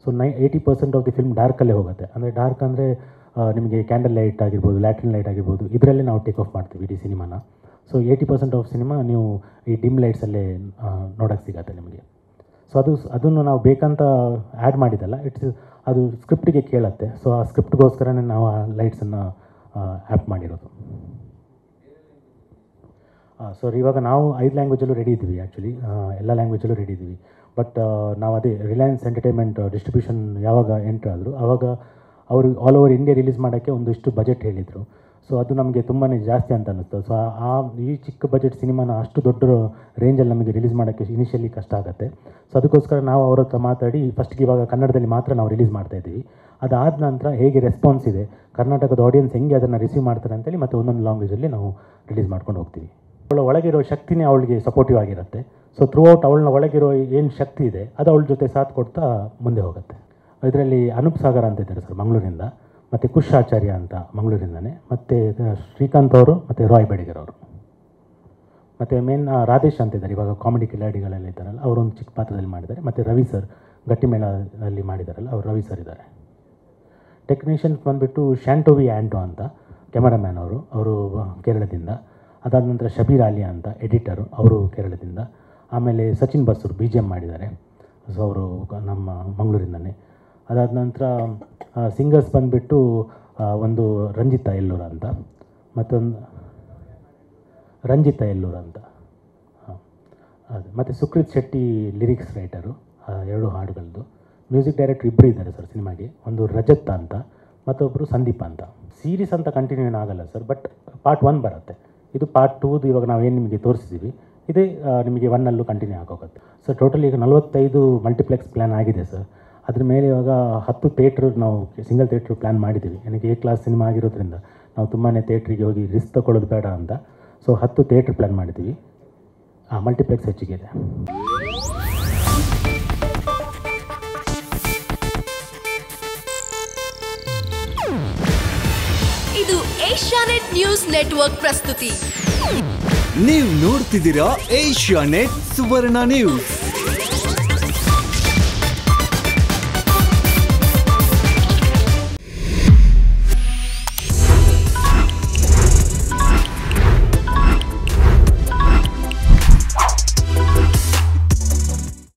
so ನೈ eighty percent of the film ಡಾರ್ಕಲ್ಲೇ ಹೋಗುತ್ತೆ ಅಂದರೆ ಡಾರ್ಕ್ ಅಂದರೆ ನಿಮಗೆ ಕ್ಯಾಂಡಲ್ ಲೈಟ್ ಆಗಿರ್ಬೋದು ಲ್ಯಾಟ್ರಿನ್ ಲೈಟ್ ಆಗಿರ್ಬೋದು ಇದರಲ್ಲೇ ನಾವು ಟೇಕ್ ಆಫ್ ಮಾಡ್ತೀವಿ ಇಡೀ ಸಿನಿಮಾನ so eighty percent of cinema ನೀವು ಈ ಡಿಮ್ ಲೈಟ್ಸಲ್ಲೇ ನೋಡೋಕ್ಕೆ ಸಿಗತ್ತೆ ನಿಮಗೆ ಸೊ ಅದು ಅದನ್ನು ನಾವು ಬೇಕಂತ ಆ್ಯಡ್ ಮಾಡಿದ್ದಲ್ಲ ಇಟ್ಸ್ ಅದು ಸ್ಕ್ರಿಪ್ಟಿಗೆ ಕೇಳುತ್ತೆ ಸೊ ಆ ಸ್ಕ್ರಿಪ್ಟ್ಗೋಸ್ಕರನೇ ನಾವು ಆ ಲೈಟ್ಸನ್ನು ಆ್ಯಪ್ ಮಾಡಿರೋದು ಸರ್ ಇವಾಗ ನಾವು ಐದು ಲ್ಯಾಂಗ್ವೇಜಲ್ಲೂ ರೆಡಿ ಇದ್ದೀವಿ ಆ್ಯಕ್ಚುಲಿ ಎಲ್ಲ ಲ್ಯಾಂಗ್ವೇಜಲ್ಲೂ ರೆಡಿ ಇದ್ದೀವಿ ಬಟ್ ನಾವು ಅದೇ ರಿಲಯನ್ಸ್ ಎಂಟರ್ಟೈನ್ಮೆಂಟ್ ಡಿಸ್ಟ್ರಿಬ್ಯೂಷನ್ ಯಾವಾಗ ಎಂಟ್ರ್ ಆದರು ಆವಾಗ ಅವರು ಆಲ್ ಓವರ್ ಇಂಡಿಯಾ ರಿಲೀಸ್ ಮಾಡೋಕ್ಕೆ ಒಂದಿಷ್ಟು ಬಜೆಟ್ ಹೇಳಿದರು ಸೊ ಅದು ನಮಗೆ ತುಂಬಾ ಜಾಸ್ತಿ ಅಂತ ಅನ್ನಿಸ್ತು ಸೊ ಆ ಈ ಚಿಕ್ಕ ಬಜೆಟ್ ಸಿನಿಮಾನ ಅಷ್ಟು ದೊಡ್ಡ ರೇಂಜಲ್ಲಿ ನಮಗೆ ರಿಲೀಸ್ ಮಾಡೋಕ್ಕೆ ಇನಿಷಿಯಲಿ ಕಷ್ಟ ಆಗುತ್ತೆ ಸೊ ಅದಕ್ಕೋಸ್ಕರ ನಾವು ಅವ್ರ ಹತ್ರ ಮಾತಾಡಿ ಫಸ್ಟ್ಗೆ ಇವಾಗ ಕನ್ನಡದಲ್ಲಿ ಮಾತ್ರ ನಾವು ರಿಲೀಸ್ ಮಾಡ್ತಾ ಇದ್ದೀವಿ ಅದಾದ ನಂತರ ಹೇಗೆ ರೆಸ್ಪಾನ್ಸ್ ಇದೆ ಕರ್ನಾಟಕದ ಆಡಿಯನ್ಸ್ ಹೆಂಗೆ ಅದನ್ನು ರಿಸೀವ್ ಮಾಡ್ತಾರೆ ಅಂತೇಳಿ ಮತ್ತೆ ಒಂದೊಂದು ಲ್ಯಾಂಗ್ವೇಜಲ್ಲಿ ನಾವು ರಿಲೀಸ್ ಮಾಡ್ಕೊಂಡು ಹೋಗ್ತೀವಿ ಅವಳ ಒಳಗಿರೋ ಶಕ್ತಿನೇ ಅವಳಿಗೆ ಸಪೋರ್ಟಿವ್ ಆಗಿರುತ್ತೆ ಸೊ ಥ್ರೂ ಔಟ್ ಅವಳನ್ನ ಒಳಗಿರೋ ಏನು ಶಕ್ತಿ ಇದೆ ಅದು ಅವಳ ಜೊತೆ ಸಾಥ್ ಕೊಡ್ತಾ ಮುಂದೆ ಹೋಗುತ್ತೆ ಇದರಲ್ಲಿ ಅನೂಪ್ ಸಾಗರ್ ಅಂತ ಇದ್ದಾರೆ ಸರ್ ಮಂಗಳೂರಿಂದ ಮತ್ತು ಕುಶ್ ಆಚಾರ್ಯ ಅಂತ ಮಂಗಳೂರಿಂದನೇ ಮತ್ತು ಶ್ರೀಕಾಂತ್ ಅವರು ಮತ್ತು ರಾಯ್ ಬೆಡಿಗರ್ ಅವರು ಮತ್ತು ಮೇನ್ ರಾಧೇಶ್ ಅಂತ ಇದ್ದಾರೆ ಇವಾಗ ಕಾಮಿಡಿ ಕಿಲಾಡಿಗಳೆಲ್ಲ ಇದ್ದಾರಲ್ಲ ಅವರೊಂದು ಚಿಕ್ಕ ಪಾತ್ರದಲ್ಲಿ ಮಾಡಿದ್ದಾರೆ ಮತ್ತು ರವಿ ಸರ್ ಗಟ್ಟಿಮೇಳದಲ್ಲಿ ಮಾಡಿದಾರಲ್ಲ ಅವರು ರವಿ ಸರ್ ಇದ್ದಾರೆ ಟೆಕ್ನಿಷಿಯನ್ಸ್ ಬಂದುಬಿಟ್ಟು ಶಾಂಟೋವಿ ಆ್ಯಂಟೋ ಅಂತ ಕ್ಯಾಮರಾಮ್ಯಾನ್ ಅವರು ಅವರು ಕೇರಳದಿಂದ ಅದಾದ ನಂತರ ಶಬೀರ್ ಆಲಿಯಾ ಅಂತ ಎಡಿಟರು ಅವರು ಕೇರಳದಿಂದ ಆಮೇಲೆ Sachin Basrur B G M ಮಾಡಿದ್ದಾರೆ ಸೊ ಅವರು ನಮ್ಮ ಮಂಗಳೂರಿಂದನೇ ಅದಾದ ನಂತರ ಸಿಂಗರ್ಸ್ ಬಂದುಬಿಟ್ಟು ಒಂದು ರಂಜಿತಾ ಎಲ್ಲೂರ ಅಂತ ಮತ್ತೊಂದು ರಂಜಿತಾ ಎಲ್ಲೂರ್ ಅಂತ ಹಾಂ ಅದೇ ಮತ್ತು ಸುಕೃತ್ ಶೆಟ್ಟಿ ಲಿರಿಕ್ಸ್ ರೈಟರು ಎರಡು ಹಾಡುಗಳದ್ದು ಮ್ಯೂಸಿಕ್ ಡೈರೆಕ್ಟರ್ ಇಬ್ಬರು ಇದ್ದಾರೆ ಸರ್ ಸಿನಿಮಾಗೆ ಒಂದು ರಜತ್ ಅಂತ ಮತ್ತೊಬ್ಬರು ಸಂದೀಪ ಅಂತ ಸೀರೀಸ್ ಅಂತ ಕಂಟಿನ್ಯೂ ಏನಾಗಲ್ಲ ಸರ್ ಬಟ್ ಪಾರ್ಟ್ ಒನ್ ಬರುತ್ತೆ ಇದು ಪಾರ್ಟ್ ಟೂದು ಇವಾಗ ನಾವೇನು ನಿಮಗೆ ತೋರಿಸಿದ್ದೀವಿ ಇದೇ ಆ, ನಿಮಗೆ ಒನ್ನಲ್ಲೂ ಕಂಟಿನ್ಯೂ ಆಗೋಗುತ್ತೆ ಸರ್ ಟೋಟಲ್ ಈಗ ನಲವತ್ತೈದು ಮಲ್ಟಿಪ್ಲೆಕ್ಸ್ ಪ್ಲ್ಯಾನ್ ಆಗಿದೆ ಸರ್ ಅದ್ರ ಮೇಲೆ ಇವಾಗ ಹತ್ತು ಥಿಯೇಟ್ರ್ ನಾವು ಸಿಂಗಲ್ ಥಿಯೇಟ್ರ್ ಪ್ಲ್ಯಾನ್ ಮಾಡಿದ್ದೀವಿ ನನಗೆ ಎ ಕ್ಲಾಸ್ ಸಿನಿಮಾ ಆಗಿರೋದ್ರಿಂದ ನಾವು ತುಂಬಾ ಥಿಯೇಟ್ರಿಗೆ ಹೋಗಿ ರಿಸ್ಕ್ ತಗೊಳ್ಳೋದು ಬೇಡ ಅಂತ ಸೊ ಹತ್ತು ಥಿಯೇಟ್ರ್ ಪ್ಲ್ಯಾನ್ ಮಾಡಿದ್ದೀವಿ ಹಾಂ ಮಲ್ಟಿಪ್ಲೆಕ್ಸ್ ಹೆಚ್ಚಿಗೆ ಇದೆ ಇದು ಏಷ್ಯಾನೆಟ್ ನ್ಯೂಸ್ ನೆಟ್ವರ್ಕ್ ಪ್ರಸ್ತುತಿ ನೀವು ನೋಡ್ತಿದ್ದೀರಾ ಏಷ್ಯಾ ನೆಟ್ ಸುವರ್ಣ ನ್ಯೂಸ್